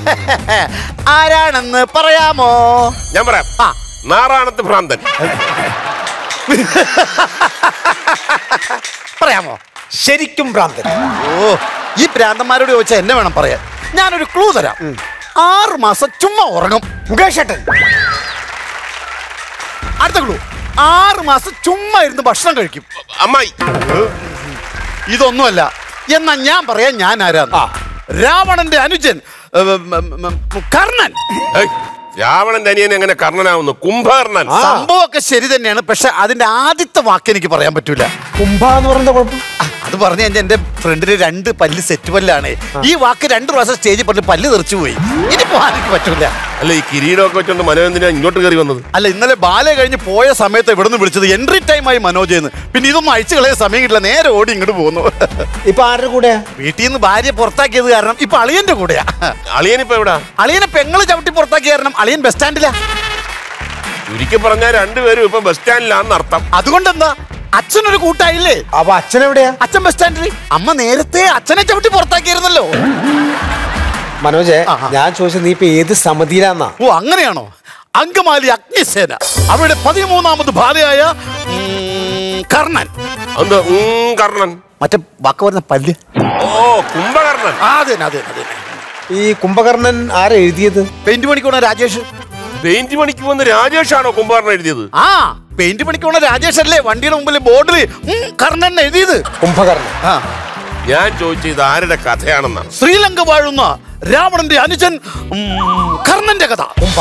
ആരാണെന്ന് പറയാമോ ഞാൻ പറയാം ആ. നാറാണത്ത് ഭ്രാന്തൻ പറയാമോ ശരിക്കും ഭ്രാന്തൻ ഓ ഈ പ്രാന്തന്മാരോട് ചോദിച്ചാൽ എന്നെ വേണം പറയാൻ ഞാനൊരു ക്ലൂ തരാം ആറ് മാസം ചുമ്മാ ഉറങ്ങും മുകേഷ് ഏട്ടൻ അടുത്ത ക്ലൂ ആറ് മാസം ചുമ്മാ ഇരുന്ന് ഭക്ഷണം കഴിക്കും അമ്മായി ഇതൊന്നുമല്ല എന്നാ ഞാൻ പറയാം ഞാൻ ആരാന്ന് രാവണന്റെ അനുജൻ ഏ, ഉം, ഉം, ഉം, കർണൻ ഏയ്, രാവണന്റെ അനിയൻ എങ്ങനെ കർണനാവുന്നു കുംഭകർണൻ സംഭവമൊക്കെ ശരി തന്നെയാണ് പക്ഷെ അതിന്റെ ആദ്യത്തെ വാക്ക് എനിക്ക് പറയാൻ പറ്റൂല കുംഭ എന്ന് പറയുന്ന കുഴപ്പം ആ, അത് പറഞ്ഞു കഴിഞ്ഞാൽ എന്റെ ഫ്രണ്ടിന് രണ്ട് പല്ല് സെറ്റ് പല്ലാണ് ഈ വാക്ക് രണ്ട് പ്രാവശ്യം സ്റ്റേജിൽ പറഞ്ഞ് പല്ല് തെറിച്ചു പോയി ഇനിയിപ്പോ ആർക്ക് പറ്റൂല അല്ല ഈ കിരീടമൊക്കെ വെച്ചോണ്ട് മനോരഞ്ജന ഇങ്ങോട്ട് കയറി വന്നത് അല്ല ഇന്നലെ ബാല കഴിഞ്ഞ് പോയ സമയത്ത് ഇവിടുന്ന് വിളിച്ചത് എൻട്രി ടൈമായി മനോജ് എന്ന് പിന്നെ ഇതൊന്നും അയച്ചു കളയാൻ സമയം കിട്ടില്ല നേരെ ഓടി ഇങ്ങോട്ട് പോകുന്നു ഇപ്പൊ ആരുടെ കൂടെയാ വീട്ടിൽ നിന്ന് ഭാര്യ പുറത്താക്കിയത് കാരണം ഇപ്പൊ അളിയന്റെ കൂടെയാ അളിയനിപ്പോ എവിടാ അളിയനെ പെങ്ങള് ചവിട്ടി പുറത്താക്കിയ കാരണം അളിയൻ ബസ് സ്റ്റാൻഡിലാ ചുരുക്കി പറഞ്ഞാൽ രണ്ടുപേരും ഇപ്പൊ ബസ് സ്റ്റാൻഡിലാണെന്ന് അർത്ഥം അതുകൊണ്ടെന്താ അച്ഛനൊരു കൂട്ടായില്ലേ അപ്പൊ അച്ഛൻ എവിടെയാ അച്ഛൻ ബസ് സ്റ്റാൻഡിൽ അമ്മ നേരത്തെ അച്ഛനെ ചവിട്ടി പുറത്താക്കിയിരുന്നല്ലോ മനോജെ ആഹാ. ഞാൻ ചോദിച്ചത് നീ ഇപ്പൊ ഏത് സമിതിയിലാന്നാ ഓ അങ്ങനെയാണോ അങ്കമാലി അഗ്നിസേന അവരുടെ പതിമൂന്നാമത് ഭാര്യയായ ഉം, കർണൻ എന്താ ഉം, കർണൻ മറ്റേ വാക്ക് പറഞ്ഞ പല്ല് ഓ കുംഭകർണൻ ആ, അതെ അതെ അതെ ഈ കുംഭകർണൻ ആരാ എഴുതിയത് പെയിന്റ് പണിക്കോണ രാജേഷ് പെയിന്റ് പണിക്ക് വന്ന് രാജേഷാണോ കുംഭകർണൻ എഴുതിയത് ആ പെയിന്റ് പണിക്കോണ രാജേഷ് അല്ലേ വണ്ടിയുടെ മുമ്പിൽ ബോർഡിൽ കർണൻ എഴുതിയത് കുംഭകർണൻ ആ ഞാൻ ചോദിച്ചത് ഇത് ആരുടെ കഥയാണെന്നാണ് ശ്രീലങ്ക വാഴുന്ന രാവണന്റെ അനുജൻ ഉം, കർണന്റെ കഥ കുംഭ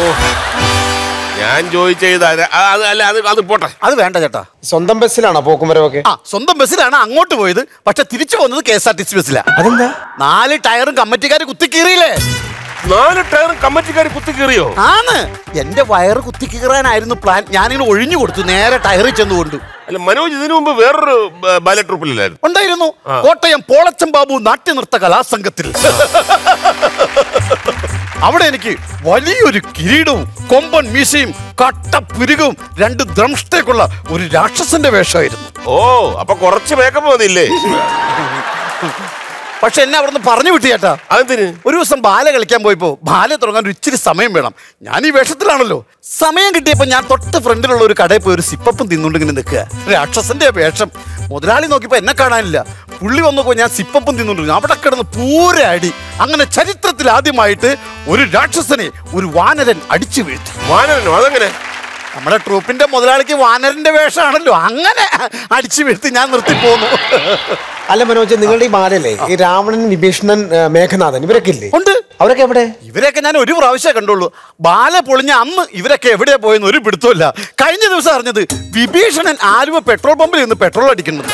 ഞാൻ ചോദിച്ച ഇത് ആരാ- ആ, അത് അല്ല അത് അത് പോട്ടെ അത് വേണ്ട ചേട്ടാ സ്വന്തം ബസ്സിലാണോ പോക്കുമരമൊക്കെ ആ സ്വന്തം ബസ്സിലാണ് അങ്ങോട്ട് പോയത് പക്ഷെ തിരിച്ചു പോകുന്നത് K S R T C ബസ്സിലാ അതെന്താ നാല് ടയറും കമ്മറ്റിക്കാർ കുത്തിക്കീറിയില്ലേ നാല് ടയറും കമ്മിറ്റിക്കാർ കുത്തി കയറിയോ ആണ് എന്റെ വയറ് കുത്തിക്കീറാനായിരുന്നു പ്ലാൻ ഞാനിങ്ങനെ ഒഴിഞ്ഞു കൊടുത്തു നേരെ ടയറിൽ ചെന്ന് കൊണ്ടു അല്ല മനോജ് ഇതിനു മുമ്പ് വേറൊരു ബാലറ്റ് ട്രൂപ്പിലായിരുന്നു ഉണ്ടായിരുന്നു കോട്ടയം പോളച്ചം ബാബു നാട്യനൃത്ത കലാസംഘത്തിൽ അവിടെ എനിക്ക് വലിയൊരു കിരീടവും കൊമ്പൻ മീശയും കട്ടപ്പുരുകവും രണ്ട് ദ്രംഷ്ടേക്കുള്ള ഒരു രാക്ഷസന്റെ വേഷമായിരുന്നു ഓ അപ്പൊ കുറച്ച് മേക്കപ്പ് വന്നില്ലേ പക്ഷെ എന്നെ അവിടുന്ന് പറഞ്ഞു വിട്ടു ചേട്ടാ അതെന്തിന് ഒരു ദിവസം ബാല കളിക്കാൻ പോയപ്പോ ബാല തുടങ്ങാൻ ഒരു ഇച്ചിരി സമയം വേണം ഞാൻ ഈ വേഷത്തിലാണല്ലോ സമയം കിട്ടിയപ്പോ ഞാൻ തൊട്ട് ഫ്രണ്ടിലുള്ള ഒരു കടയിൽ പോയി ഒരു സിപ്പപ്പം തിന്നുകൊണ്ട് ഇങ്ങനെ നിൽക്കുക രാക്ഷസന്റെ വേഷം മുതലാളി നോക്കിയപ്പോ എന്നെ കാണാനില്ല പുള്ളി വന്നപ്പോ ഞാൻ സിപ്പപ്പം തിന്നുകൊണ്ടിരുന്നു അവിടെ കിടന്ന് പൂര അടി അങ്ങനെ ചരിത്രത്തിൽ ആദ്യമായിട്ട് ഒരു രാക്ഷസനെ ഒരു വാനരൻ അടിച്ചു വീഴ്ത്തി വാനരനോ അതെങ്ങനെ നമ്മുടെ ട്രൂപ്പിന്റെ മുതലാളിക്ക് വാനരന്റെ വേഷമാണല്ലോ അങ്ങനെ അടിച്ചു വീഴ്ത്തി ഞാൻ നിർത്തി പോന്നു അല്ല മനോജ് നിങ്ങളുടെ ഈ ബാലല്ലേ ഈ രാവണൻ വിഭീഷണൻ ആ, മേഘനാഥൻ ഇവരൊക്കെ ഇല്ലേ ഉണ്ട് അവരൊക്കെ എവിടെ ഇവരെയൊക്കെ ഞാൻ ഒരു പ്രാവശ്യമേ കണ്ടുള്ളൂ ബാല പൊളിഞ്ഞ അന്ന് ഇവരൊക്കെ എവിടെയാ പോയെന്ന് ഒരു പിടുത്തമില്ല കഴിഞ്ഞ ദിവസം അറിഞ്ഞത് വിഭീഷണൻ ആലുവ പെട്രോൾ പമ്പിൽ നിന്ന് പെട്രോൾ അടിക്കുന്നത്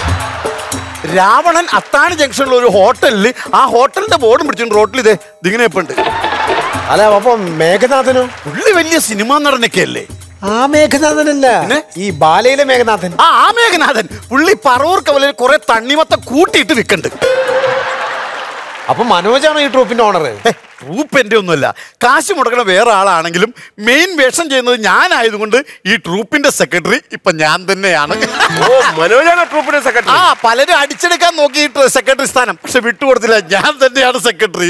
രാവണൻ അത്താണി ജംഗ്ഷനിലുള്ള ഒരു ഹോട്ടലിൽ ആ ഹോട്ടലിന്റെ ബോർഡും പിടിച്ചിട്ടുണ്ട് റോട്ടിൽ ഇതേ ഇതിങ്ങനെ ഇപ്പൊ ഉണ്ട് അല്ല അപ്പൊ മേഘനാഥനോ പുള്ളി വലിയ സിനിമാ നടനൊക്കെ അല്ലേ ആ മേഘനാഥനല്ല പിന്നെ? ഈ ബാലയിലെ മേഘനാഥൻ ആ ആ മേഘനാഥൻ പുള്ളി പറവൂർ കവലയിൽ കുറെ തണ്ണിമത്ത കൂട്ടിയിട്ട് വിൽക്കുന്നുണ്ട് അപ്പൊ മനോജാണോ ഈ ട്രൂപ്പിന്റെ ഓണർ ട്രൂപ്പ് എൻ്റെ ഒന്നുമല്ല കാശ് മുടക്കണ വേറെ ആളാണെങ്കിലും മെയിൻ വേഷം ചെയ്യുന്നത് ഞാനായതുകൊണ്ട് ഈ ട്രൂപ്പിന്റെ സെക്രട്ടറി ഇപ്പൊ ഞാൻ തന്നെയാണ് ഓ മനോജാണ് ട്രൂപ്പിന്റെ ആ സെക്രട്ടറി പലരും അടിച്ചെടുക്കാൻ നോക്കിയിട്ട് സെക്രട്ടറി സ്ഥാനം പക്ഷെ വിട്ടുകൊടുത്തില്ല ഞാൻ തന്നെയാണ് സെക്രട്ടറി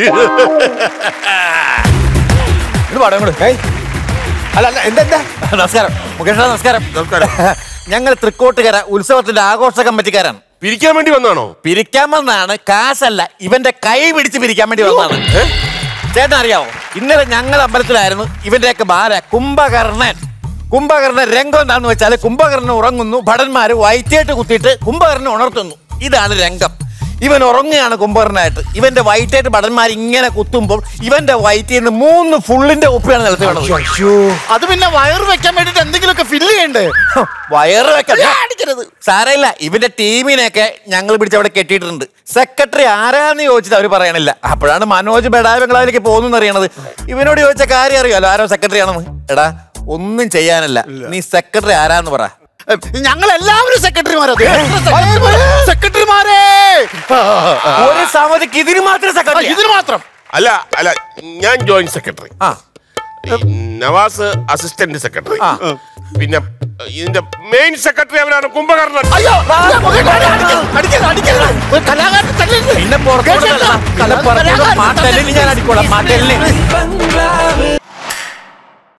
അല്ല അല്ല എന്താ എന്താ നമസ്കാരം മുകേഷ് നമസ്കാരം നമസ്കാരം ഞങ്ങൾ തൃക്കോട്ടുകര ഉത്സവത്തിന്റെ ആഘോഷ കമ്മിറ്റിക്കാരാണ് പിരിക്കാൻ വേണ്ടി വന്നാണോ പിരിക്കാൻ വന്നാണ് കാശല്ല ഇവന്റെ കൈ പിടിച്ച് പിരിക്കാൻ വേണ്ടി വന്നതാണ് ചേട്ടൻ അറിയാമോ ഇന്നലെ ഞങ്ങൾ അമ്പലത്തിലായിരുന്നു ഇവന്റെയൊക്കെ ബാല കുംഭകർണൻ കുംഭകർണൻ രംഗം എന്താണെന്ന് വെച്ചാൽ കുംഭകർണൻ ഉറങ്ങുന്നു ഭടന്മാര് വയറ്റേട്ട് കുത്തിയിട്ട് കുംഭകർണൻ ഉണർത്തുന്നു ഇതാണ് രംഗം ഇവൻ ഉറങ്ങുകയാണ് കുംഭകർണനായിട്ട് ഇവന്റെ വയറ്റേട്ട് ഭടന്മാർ ഇങ്ങനെ കുത്തുമ്പോൾ ഇവന്റെ വയറ്റിൽ നിന്ന് മൂന്ന് ഫുള്ളിന്റെ ഉപ്പിയാണ് നിലത്ത് വീണത് അയ്യോ അത് പിന്നെ വയറ് വെക്കാൻ വേണ്ടിട്ട് എന്തെങ്കിലുമൊക്കെ ഫില്ല് ചെയ്യണ്ടേ വയറ് വെക്കാൻ അടിക്കരുത് സാരമില്ല ഇവന്റെ ടീമിനെയൊക്കെ ഞങ്ങൾ പിടിച്ച് അവിടെ കെട്ടിയിട്ടുണ്ട് സെക്രട്ടറി ആരാന്ന് ചോദിച്ചിട്ട് അവർ പറയണില്ല അപ്പോഴാണ് മനോജ് ബെഡായ ബംഗ്ലാവിലേക്ക് പോകുന്നു അറിയണത് ഇവനോട് ചോദിച്ച കാര്യം അറിയാലോ ആരോ സെക്രട്ടറി ആണെന്ന് എടാ ഒന്നും ചെയ്യാനല്ല നീ സെക്രട്ടറി ആരാന്ന് പറ ഞങ്ങൾ എല്ലാവരും സെക്രട്ടറിമാരാ സെക്രട്ടറിമാരെ ഒരു സമിതിക്ക് ഇതിന് മാത്രം സെക്രട്ടറി ഇതിന് മാത്രം അല്ല അല്ല ഞാൻ ജോയിന്റ് സെക്രട്ടറി ആ നവാസ് അസിസ്റ്റന്റ് സെക്രട്ടറി ആ. പിന്നെ ഇതിന്റെ മെയിൻ സെക്രട്ടറി അവനാണ് കുംഭകർണൻ അയ്യോ ഞാൻ മുഖം കാണി, അടിക്കരുത്, അടിക്കരുത്, അടിക്കരുത്. ഒരു കലാകാരൻ തല്ലരുത്. പിന്നെ പുറത്തോട്ട് കേട്ടോ? മാട്ടലിന് ഞാൻ അടിക്കോളാം മാട്ടലിന്